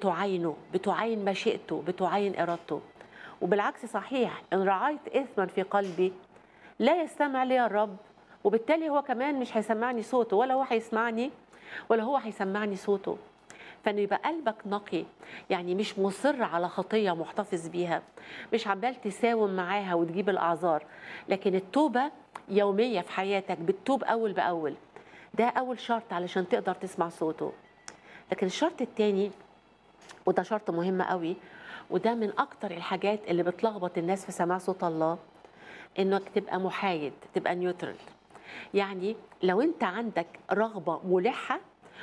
بتعاينه بتعاين مشيئته بتعاين ارادته وبالعكس صحيح ان رعيت اثما في قلبي لا يستمع لي الرب وبالتالي هو كمان مش هيسمعني صوته ولا هو هيسمعني ولا هو هيسمعني صوته فانه يبقى قلبك نقي يعني مش مصر على خطيه محتفظ بيها مش عمال تساوم معاها وتجيب الاعذار لكن التوبه يوميه في حياتك بتتوب اول باول ده اول شرط علشان تقدر تسمع صوته لكن الشرط الثاني وده شرط مهم قوي وده من اكتر الحاجات اللي بتلخبط الناس في سماع صوت الله انك تبقى محايد تبقى نيوترال يعني لو انت عندك رغبه ملحه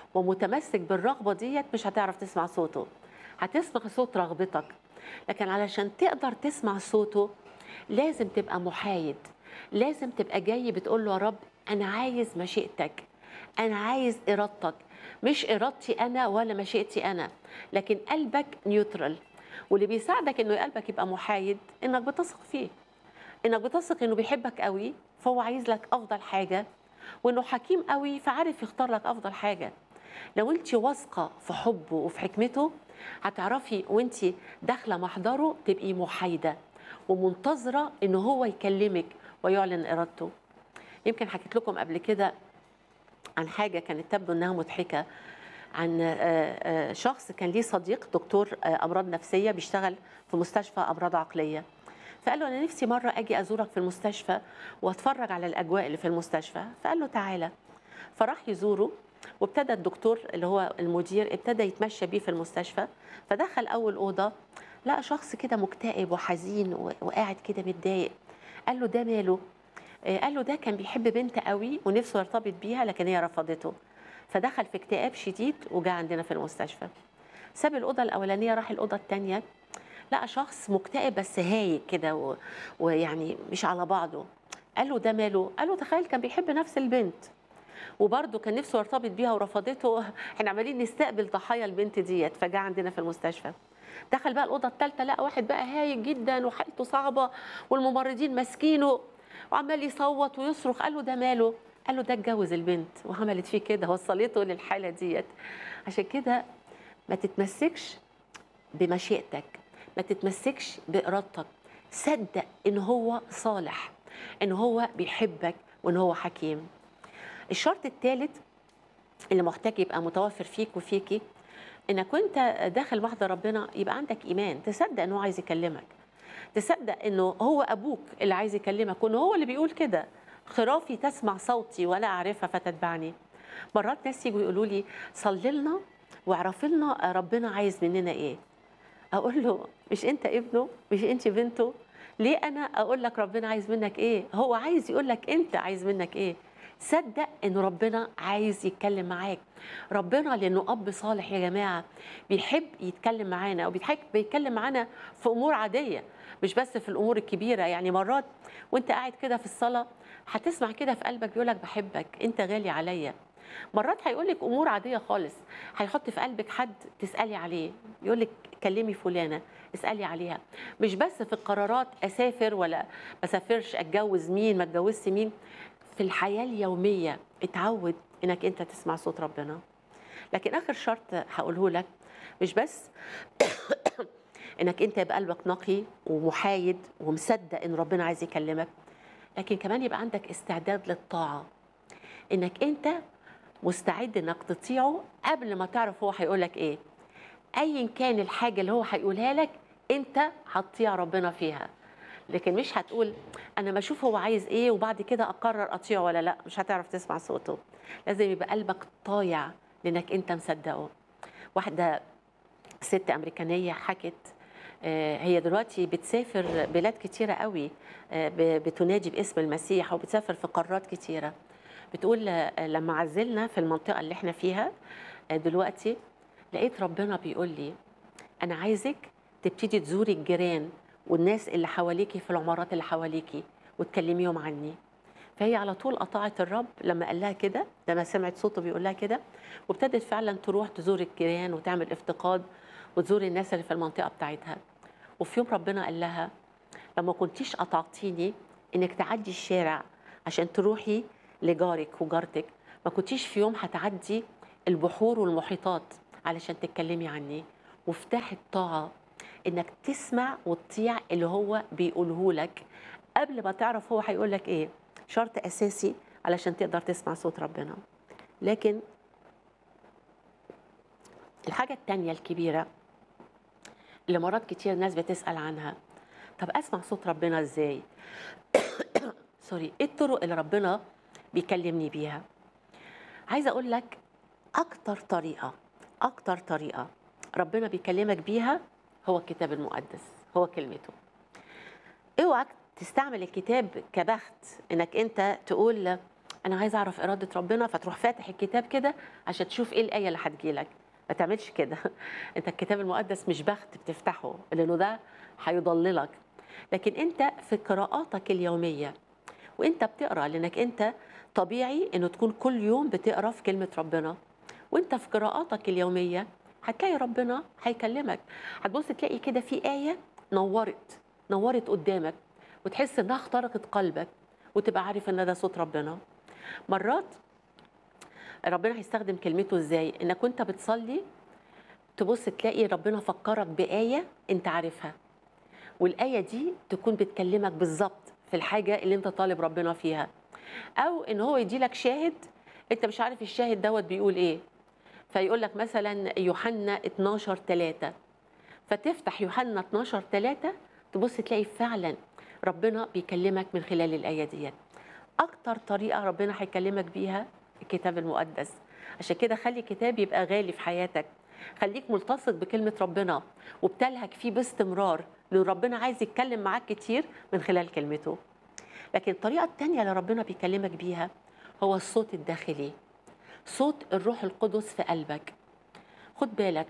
ومتمسك بالرغبه ديت مش هتعرف تسمع صوته هتسمع صوت رغبتك لكن علشان تقدر تسمع صوته لازم تبقى محايد لازم تبقى جاي بتقول له يا رب انا عايز مشيئتك انا عايز ارادتك مش ارادتي انا ولا مشيئتي انا لكن قلبك نيوترال واللي بيساعدك انه قلبك يبقى محايد انك بتثق فيه انك بتثق انه بيحبك قوي فهو عايز لك افضل حاجه وانه حكيم قوي فعارف يختار لك افضل حاجه لو انت واثقه في حبه وفي حكمته هتعرفي وانت داخله محضره تبقي محايده ومنتظره ان هو يكلمك ويعلن ارادته يمكن حكيت لكم قبل كده عن حاجه كانت تبدو انها مضحكه عن شخص كان ليه صديق دكتور امراض نفسيه بيشتغل في مستشفى امراض عقليه فقال له انا نفسي مره اجي ازورك في المستشفى واتفرج على الاجواء اللي في المستشفى فقال له تعالى فراح يزوره وابتدى الدكتور اللي هو المدير ابتدى يتمشى بيه في المستشفى فدخل اول اوضه لقى شخص كده مكتئب وحزين وقاعد كده متضايق قال له ده ماله قال له ده كان بيحب بنت قوي ونفسه يرتبط بيها لكن هي رفضته فدخل في اكتئاب شديد وجاء عندنا في المستشفى ساب الاوضه الاولانيه راح الاوضه الثانيه لقى شخص مكتئب بس هايج كده و... ويعني مش على بعضه قال له ده ماله قال له تخيل كان بيحب نفس البنت وبرضه كان نفسه يرتبط بيها ورفضته احنا عمالين نستقبل ضحايا البنت ديت فجاء عندنا في المستشفى دخل بقى الاوضه الثالثه لقى واحد بقى هايج جدا وحالته صعبه والممرضين ماسكينه وعمال يصوت ويصرخ قال له ده ماله قال له ده اتجوز البنت وعملت فيه كده وصلته للحاله ديت عشان كده ما تتمسكش بمشيئتك ما تتمسكش بارادتك صدق ان هو صالح ان هو بيحبك وان هو حكيم الشرط الثالث اللي محتاج يبقى متوفر فيك وفيكي انك وانت داخل محضر ربنا يبقى عندك ايمان تصدق انه عايز يكلمك تصدق انه هو ابوك اللي عايز يكلمك وانه هو اللي بيقول كده خرافي تسمع صوتي ولا اعرفها فتتبعني مرات ناس يجوا يقولوا لي صلي لنا واعرف لنا ربنا عايز مننا ايه اقول له مش انت ابنه مش انت بنته ليه انا اقول لك ربنا عايز منك ايه هو عايز يقول لك انت عايز منك ايه صدق ان ربنا عايز يتكلم معاك ربنا لانه اب صالح يا جماعه بيحب يتكلم معانا وبيحب بيتكلم معانا في امور عاديه مش بس في الامور الكبيره يعني مرات وانت قاعد كده في الصلاه هتسمع كده في قلبك بيقول لك بحبك انت غالي عليا مرات هيقول لك امور عاديه خالص هيحط في قلبك حد تسالي عليه يقول لك كلمي فلانه اسالي عليها مش بس في القرارات اسافر ولا ما اسافرش اتجوز مين ما اتجوزش مين في الحياه اليوميه اتعود انك انت تسمع صوت ربنا لكن اخر شرط هقوله لك مش بس انك انت يبقى قلبك نقي ومحايد ومصدق ان ربنا عايز يكلمك لكن كمان يبقى عندك استعداد للطاعه انك انت مستعد انك تطيعه قبل ما تعرف هو هيقول لك ايه ايا كان الحاجه اللي هو هيقولها لك انت هتطيع ربنا فيها لكن مش هتقول انا بشوف هو عايز ايه وبعد كده اقرر اطيعه ولا لا مش هتعرف تسمع صوته لازم يبقى قلبك طايع لانك انت مصدقه واحده ست امريكانيه حكت هي دلوقتي بتسافر بلاد كتيره قوي بتنادي باسم المسيح وبتسافر في قارات كتيره بتقول لما عزلنا في المنطقه اللي احنا فيها دلوقتي لقيت ربنا بيقول لي انا عايزك تبتدي تزوري الجيران والناس اللي حواليكي في العمارات اللي حواليكي وتكلميهم عني فهي على طول قطعت الرب لما قال لها كده لما سمعت صوته بيقول لها كده وابتدت فعلا تروح تزور الجيران وتعمل افتقاد وتزور الناس اللي في المنطقه بتاعتها وفي يوم ربنا قال لها لما كنتيش قطعتيني انك تعدي الشارع عشان تروحي لجارك وجارتك ما كنتيش في يوم هتعدي البحور والمحيطات علشان تتكلمي عني مفتاح الطاعة إنك تسمع وتطيع اللي هو بيقوله لك قبل ما تعرف هو هيقول لك إيه شرط أساسي علشان تقدر تسمع صوت ربنا لكن الحاجة التانية الكبيرة اللي مرات كتير ناس بتسأل عنها طب أسمع صوت ربنا إزاي؟ سوري إيه الطرق اللي ربنا بيكلمني بيها؟ عايزة أقول لك أكتر طريقة أكتر طريقة ربنا بيكلمك بيها هو الكتاب المقدس هو كلمته اوعك تستعمل الكتاب كبخت انك انت تقول انا عايز اعرف اراده ربنا فتروح فاتح الكتاب كده عشان تشوف ايه الايه اللي هتجيلك ما تعملش كده انت الكتاب المقدس مش بخت بتفتحه لانه ده هيضللك لكن انت في قراءاتك اليوميه وانت بتقرا لانك انت طبيعي انه تكون كل يوم بتقرا في كلمه ربنا وانت في قراءاتك اليوميه هتلاقي ربنا هيكلمك هتبص تلاقي كده في ايه نورت نورت قدامك وتحس انها اخترقت قلبك وتبقى عارف ان ده صوت ربنا مرات ربنا هيستخدم كلمته ازاي انك وانت بتصلي تبص تلاقي ربنا فكرك بآية انت عارفها والآية دي تكون بتكلمك بالظبط في الحاجة اللي انت طالب ربنا فيها او ان هو يديلك شاهد انت مش عارف الشاهد دوت بيقول ايه فيقول لك مثلا يوحنا 12 3 فتفتح يوحنا 12 3 تبص تلاقي فعلا ربنا بيكلمك من خلال الآية ديت أكتر طريقة ربنا هيكلمك بيها الكتاب المقدس عشان كده خلي الكتاب يبقى غالي في حياتك خليك ملتصق بكلمة ربنا وبتلهج فيه باستمرار لأن ربنا عايز يتكلم معاك كتير من خلال كلمته لكن الطريقة التانية اللي ربنا بيكلمك بيها هو الصوت الداخلي صوت الروح القدس في قلبك خد بالك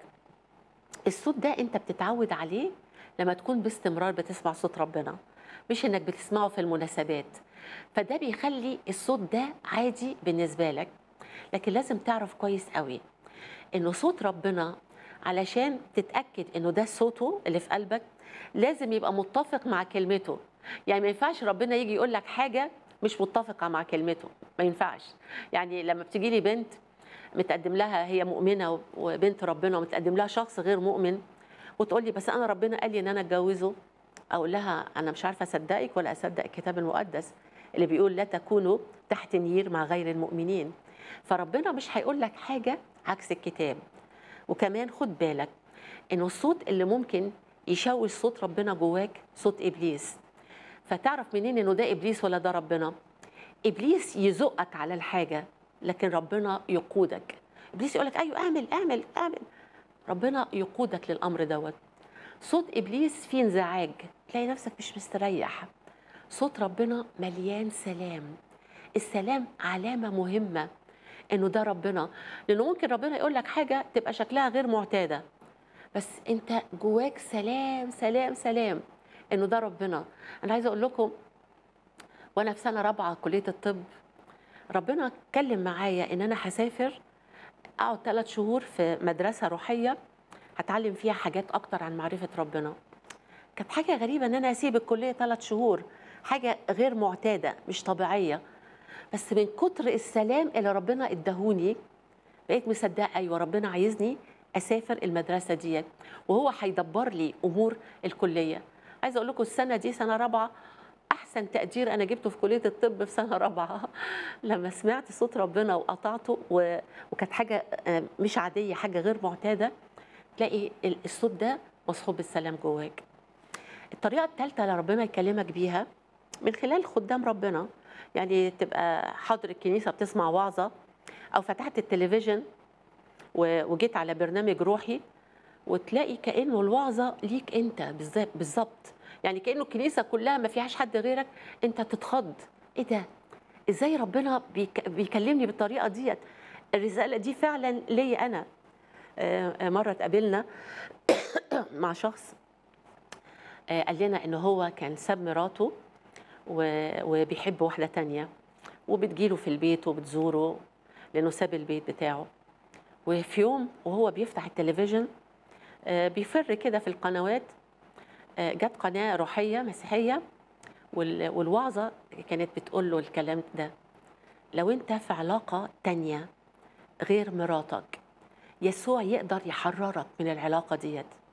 الصوت ده انت بتتعود عليه لما تكون باستمرار بتسمع صوت ربنا مش انك بتسمعه في المناسبات فده بيخلي الصوت ده عادي بالنسبه لك لكن لازم تعرف كويس قوي انه صوت ربنا علشان تتاكد انه ده صوته اللي في قلبك لازم يبقى متفق مع كلمته يعني ما ينفعش ربنا يجي يقول لك حاجه مش متفقه مع كلمته ما ينفعش يعني لما بتجي لي بنت متقدم لها هي مؤمنه وبنت ربنا ومتقدم لها شخص غير مؤمن وتقول لي بس انا ربنا قال لي ان انا اتجوزه اقول لها انا مش عارفه اصدقك ولا اصدق الكتاب المقدس اللي بيقول لا تكونوا تحت نير مع غير المؤمنين فربنا مش هيقول لك حاجه عكس الكتاب وكمان خد بالك انه الصوت اللي ممكن يشوش صوت ربنا جواك صوت ابليس فتعرف منين انه ده ابليس ولا ده ربنا ابليس يزقك على الحاجه لكن ربنا يقودك ابليس يقول لك ايوه اعمل اعمل اعمل ربنا يقودك للامر دوت صوت ابليس فيه انزعاج تلاقي نفسك مش مستريح صوت ربنا مليان سلام السلام علامه مهمه انه ده ربنا لانه ممكن ربنا يقول لك حاجه تبقى شكلها غير معتاده بس انت جواك سلام سلام سلام انه ده ربنا انا عايزه اقول لكم وانا في سنه رابعه كليه الطب ربنا اتكلم معايا ان انا هسافر اقعد ثلاث شهور في مدرسه روحيه هتعلم فيها حاجات اكتر عن معرفه ربنا كانت حاجه غريبه ان انا اسيب الكليه ثلاث شهور حاجه غير معتاده مش طبيعيه بس من كتر السلام اللي ربنا اداهوني بقيت مصدقه ايوه ربنا عايزني اسافر المدرسه ديت وهو هيدبر لي امور الكليه عايزه اقول لكم السنه دي سنه رابعه احسن تقدير انا جبته في كليه الطب في سنه رابعه لما سمعت صوت ربنا وقطعته و... وكانت حاجه مش عاديه حاجه غير معتاده تلاقي الصوت ده مصحوب بالسلام جواك الطريقه الثالثه اللي ربنا يكلمك بيها من خلال خدام ربنا يعني تبقى حاضر الكنيسه بتسمع وعظه او فتحت التلفزيون وجيت على برنامج روحي وتلاقي كانه الوعظه ليك انت بالظبط يعني كانه الكنيسه كلها ما فيهاش حد غيرك انت تتخض ايه ده ازاي ربنا بيك بيكلمني بالطريقه ديت الرساله دي فعلا ليا انا مره اتقابلنا مع شخص قال لنا ان هو كان ساب مراته وبيحب واحده تانية وبتجيله في البيت وبتزوره لانه ساب البيت بتاعه وفي يوم وهو بيفتح التلفزيون بيفر كده في القنوات جت قناه روحيه مسيحيه والوعظه كانت بتقول له الكلام ده لو انت في علاقه تانية غير مراتك يسوع يقدر يحررك من العلاقة ديت